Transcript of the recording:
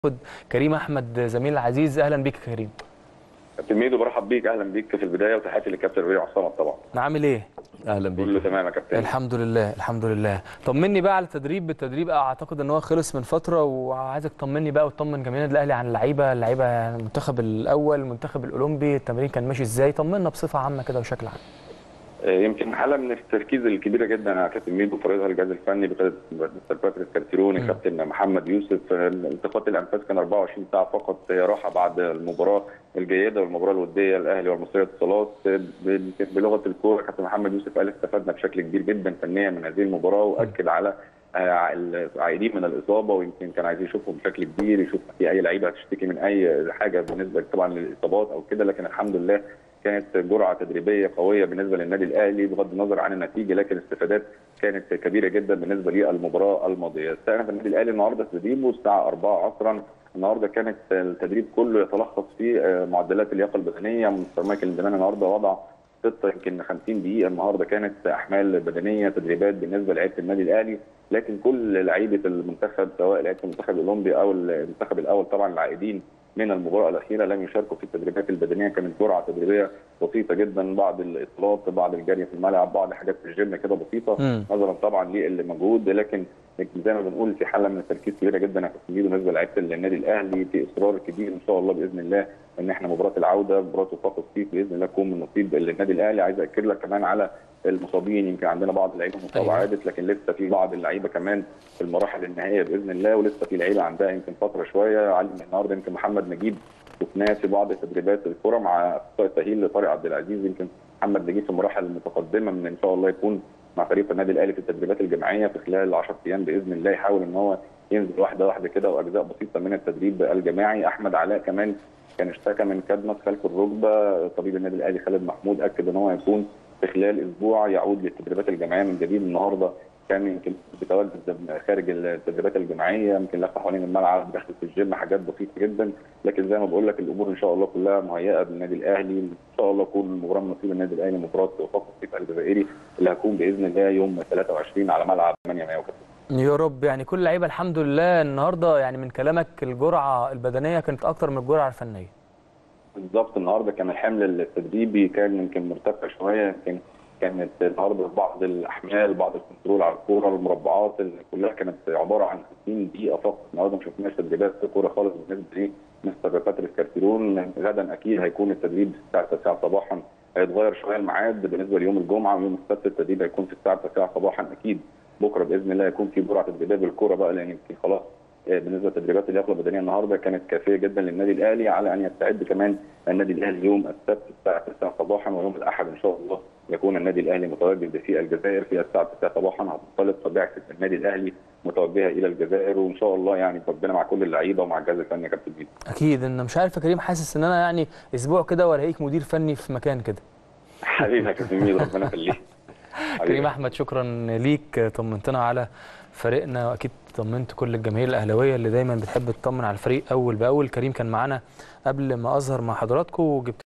خد كريم احمد زميل العزيز اهلا بيك يا كريم كابتن ميدو برحب بيك اهلا بيك في البدايه وتحياتي للكابتن ربيع عصام طبعا عامل ايه اهلا بيك كله تمام يا كابتن الحمد لله الحمد لله طمني بقى على التدريب التدريب اعتقد ان هو خلص من فتره وعايزك تطمني بقى وتطمن جماهير النادي الاهلي عن اللعيبه اللعيبه المنتخب الاول المنتخب الاولمبي التمرين كان ماشي ازاي طمنا بصفه عامه كده وشكل عام آه، يمكن حاله من التركيز الكبيره جدا على كابتن ميدو فريقها الجهاز الفني بقياده مستر باتريس كارتيرون مم. الكابتن محمد يوسف آه، التقاط الانفاس كان 24 ساعه فقط هي راحه بعد المباراه الجيده والمباراه الوديه الاهلي والمصريه اتصالات آه، ب- بلغه الكوره كابتن محمد يوسف قال استفدنا بشكل كبير جدا فنيا من هذه المباراه واكد على آه، العائدين من الاصابه ويمكن كان عايز يشوفهم بشكل كبير يشوف في اي لعيبه هتشتكي من اي حاجه بالنسبه طبعا للاصابات او كده لكن الحمد لله كانت جرعه تدريبيه قويه بالنسبه للنادي الاهلي بغض النظر عن النتيجه لكن استفادات كانت كبيره جدا بالنسبه للمباراه الماضيه. استأنف النادي الاهلي النهارده تدريبه الساعه 4 عصرا النهارده كانت التدريب كله يتلخص في آه، معدلات اللياقه البدنيه مستر مايكل زمان النهارده وضع خطه يمكن 50 دقيقه النهارده كانت احمال بدنيه تدريبات بالنسبه لعيبه النادي الاهلي لكن كل لعيبه المنتخب سواء لعيبه المنتخب الاولمبي او المنتخب الاول طبعا العائدين من المباراه الاخيره لم يشاركوا في التدريبات البدنيه كانت جرعه تدريبيه بسيطه جدا بعض الاطلالات بعض الجري في الملعب بعض حاجات في الجيم كده بسيطه مم. نظرا طبعا للمجهود لكن لكن زي ما بنقول في حاله من التركيز كبيره جدا يا كابتن ميدو بالنسبه لعيبه النادي الاهلي في اصرار كبير ان شاء الله باذن الله ان احنا مباراه العوده مباراه وفاق الصيف باذن الله تكون من نصيب النادي الاهلي عايز اكد لك كمان على المصابين يمكن عندنا بعض اللعيبه مصابه أيوة. عادت لكن لسه في بعض اللعيبه كمان في المراحل النهائيه باذن الله ولسه في لعيبه عندها يمكن فتره شويه علي النهارده يمكن محمد نجيب شفناه في بعض تدريبات الكره مع اخصائي التاهيل لطارق عبد العزيز يمكن محمد نجيب في المراحل المتقدمه من ان شاء الله يكون مع فريق النادي الاهلي في التدريبات الجماعيه في خلال 10 ايام باذن الله يحاول ان هو ينزل واحده واحده كده واجزاء بسيطه من التدريب الجماعي احمد علاء كمان كان اشتكى من كدمه خلف الركبه طبيب النادي الاهلي خالد محمود اكد ان هو هيكون في خلال اسبوع يعود للتدريبات الجماعيه من جديد النهارده كان يمكن بتواجد خارج التدريبات الجماعيه يمكن لف حوالين الملعب دخل في الجيم حاجات بسيطه جدا لكن زي ما بقول لك الامور ان شاء الله كلها مهيئه بالنادي الاهلي ان شاء الله تكون المباراه من نصيب النادي الاهلي مباراه وفاق الصيف الجزائري اللي هتكون باذن الله يوم 23 على ملعب 8 مايو يا رب يعني كل لعيبه الحمد لله النهارده يعني من كلامك الجرعه البدنيه كانت اكتر من الجرعه الفنيه بالظبط النهارده كان الحمل التدريبي كان يمكن مرتفع شويه يمكن كانت النهارده بعض الاحمال بعض الكنترول على الكوره المربعات اللي كلها كانت عباره عن 50 دقيقه فقط النهارده ما شفناش تدريبات في كوره خالص بالنسبه لمستر باتريس كارتيرون غدا اكيد هيكون التدريب الساعه 9 صباحا هيتغير شويه الميعاد بالنسبه ليوم الجمعه ويوم السبت التدريب هيكون في الساعه 9 صباحا اكيد بكره باذن الله يكون في جرعه تدريبيه بالكوره بقى لان يمكن خلاص آه، بالنسبه لتدريبات اللياقه البدنيه النهارده كانت كافيه جدا للنادي الاهلي على ان يستعد كمان النادي الاهلي يوم السبت الساعه 9 صباحا ويوم الاحد ان شاء الله يكون النادي الاهلي متواجد في الجزائر في الساعه 9 صباحا هتنطلق بعثه النادي الاهلي متوجهه الى الجزائر وان شاء الله يعني ربنا مع كل اللعيبه ومع الجهاز الفني يا كابتن بيتر اكيد ان مش عارف يا كريم حاسس ان انا يعني اسبوع كده ولاقيك مدير فني في مكان كده حبيبي يا كابتن ميدو ربنا يخليك كريم احمد شكرا ليك طمنتنا على فريقنا واكيد طمنت كل الجماهير الاهلاويه اللي دايما بتحب تطمن على الفريق اول باول كريم كان معانا قبل ما اظهر مع حضراتكم وجبت